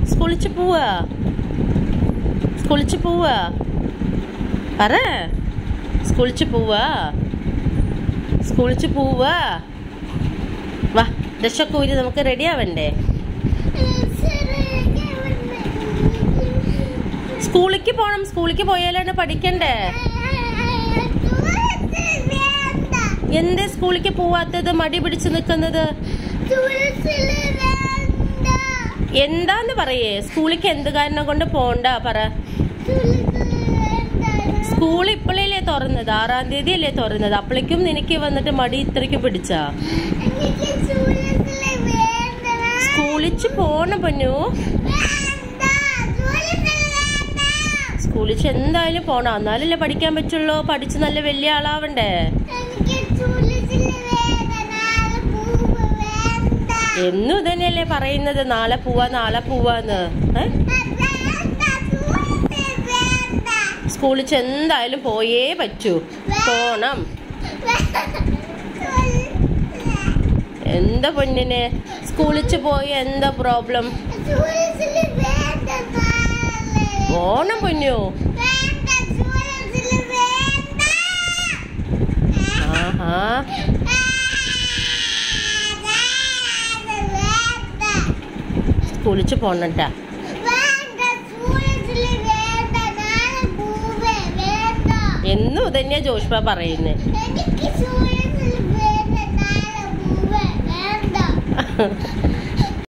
സ്കൂളിച്ച് പോവാ സ്കൂളിച്ച് പോവാ പറ സ്കൂളിച്ച് പോവാ സ്കൂളിച്ച് പോവാ വാ ഡ്രസ്സൊക്കെ ഊരി നമുക്ക് റെഡി ആവണ്ടേ സ്കൂളിലേക്ക് പോണം സ്കൂളിലേക്ക് പോയാലാണ് പഠിക്കണ്ടേ എന്തേ സ്കൂളിലേക്ക് പോവാത്തത് മടി പിടിച്ച് നിൽക്കുന്നത് എന്താന്ന് പറയേ സ്കൂളിലേക്ക് എന്ത് കാരണം കൊണ്ട് പോണ്ട പറ സ്കൂൾ ഇപ്പോഴല്ലേ തുറന്നത് ആറാം തീയതി അല്ലേ തുറന്നത് അപ്പോഴേക്കും നിനക്ക് വന്നിട്ട് മടി ഇത്രയ്ക്ക് പിടിച്ചാ സ്കൂളിച്ച് പോണ പൊന്നു സ്കൂളിച്ച് എന്തായാലും പോണം എന്നാലല്ലേ പഠിക്കാൻ പറ്റുള്ളൂ പഠിച്ച് നല്ല വലിയ ആളാവണ്ടേ എന്നും ഇതന്നെയല്ലേ പറയുന്നത് നാളെ പോവാ നാളെ പോവാന്ന് ഏ? സ്കൂളിൽ എന്തായാലും പോയേ പറ്റൂ പോണം എന്താ പൊന്നിനെ സ്കൂളിൽ പോയി എന്താ പ്രോബ്ലം പോണം പൊന്നു ആഹാ സ്കൂളിൽ പോണട്ടാ എന്നും ഇതന്നെയാ ജോഷ്പ പറയുന്നേ എനിക്ക് സൂര്യത്തിൽ വേണ്ട നാളെ പൂവ് വേണ്ട